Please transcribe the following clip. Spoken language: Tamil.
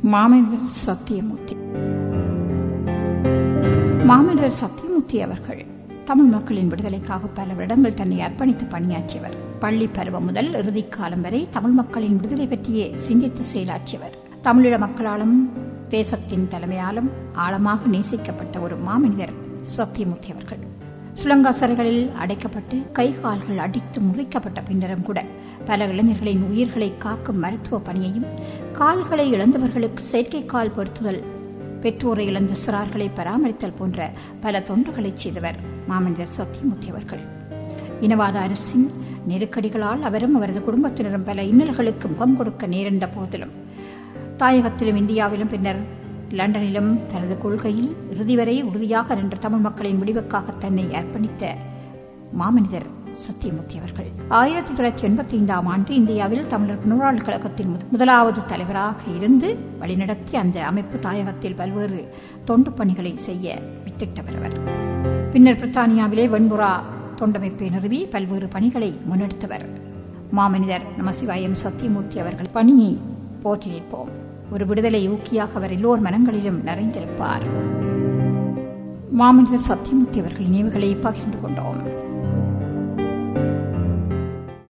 மாமனிதர் சத்தியமூர்த்தி மாமனிதர் சத்தியமூர்த்தி அவர்கள் தமிழ் மக்களின் விடுதலைக்காக பல வருடங்கள் தன்னை அர்ப்பணித்து பணியாற்றியவர் பள்ளி பருவம் முதல் இறுதிக் காலம் வரை தமிழ் மக்களின் விடுதலை பற்றியே சிந்தித்து செயலாற்றியவர் தமிழீழ மக்களாலும் தேசத்தின் தலைமையாலும் ஆழமாக நேசிக்கப்பட்ட ஒரு மாமனிதர் சத்தியமூர்த்தி அவர்கள் சுலங்கா சிறைகளில் அடைக்கப்பட்டு கை கால்கள் அடித்து முறிக்கப்பட்ட பின்னரும் கூட பல இளைஞர்களின் உயிர்களை காக்கும் மருத்துவ பணியையும் கால்களை இழந்தவர்களுக்கு செயற்கை கால் பொருத்துதல் பெற்றோரை இழந்த சிறார்களை பராமரித்தல் போன்ற பல தொண்டுகளை செய்தவர் மாமனிதர் சத்தியமூர்த்தி அவர்கள் இனவாத அரசின் நெருக்கடிகளால் அவரும் அவரது குடும்பத்தினரும் பல இன்னல்களுக்கு முகம் கொடுக்க நேர்ந்த போதிலும் தாயகத்திலும் இந்தியாவிலும் பின்னர் லண்டனிலும் தனது கொள்கையில் இறுதி வரை உறுதியாக நின்ற தமிழ் மக்களின் முடிவுக்காக தன்னை அர்ப்பணித்த மாமனிதர் சத்தியமூர்த்தி அவர்கள் ஆயிரத்தி தொள்ளாயிரத்தி எண்பத்தி ஐந்தாம் ஆண்டு இந்தியாவில் தமிழர் நூறாள் கழகத்தின் முதலாவது தலைவராக இருந்து வழிநடத்தி அந்த அமைப்பு தாயகத்தில் பல்வேறு தொண்டு பணிகளை செய்ய வித்திட்டவர் அவர் பின்னர் பிரித்தானியாவிலே வெண்புறா தொண்டமைப்பை நிறுவி பல்வேறு பணிகளை முன்னெடுத்தவர் மாமனிதர் நமசிவாயம் சத்தியமூர்த்தி அவர்கள் பணியை போற்றி நிற்போம் ஒரு விடுதலை ஊக்கியாக அவர் எல்லோர் மனங்களிலும் நிறைந்திருப்பார் மாமனிதர் சத்தியமூர்த்தி அவர்கள் நினைவுகளை பகிர்ந்து கொண்டோம்